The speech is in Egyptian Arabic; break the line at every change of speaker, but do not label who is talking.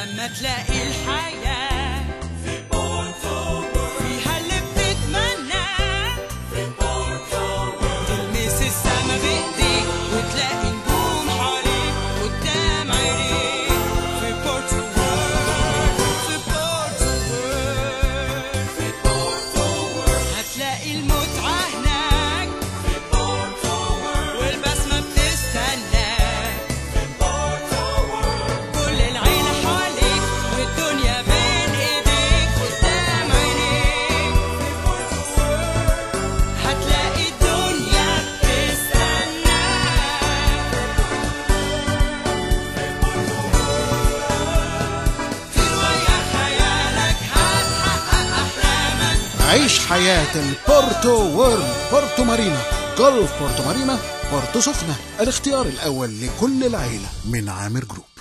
لما تلاقي الحياة فيها اللي بتتمناه تلمس السما بايديك وتلاقي نجوم حواليك قدام عينيك في بورتو وورد في بورتو وورد هتلاقي المتعة هناك والبسمة بتستناك كل العيلة حواليك والدنيا بين ايديك قدام عينيك هتلاقي الدنيا بتستناك طير ويا خيالك هتحقق أحلامك
عيش حياة البورتو وورلد بورتو مارينا جولف بورتو مارينا بورتو سخنة الاختيار الأول لكل العيلة من عامر جروب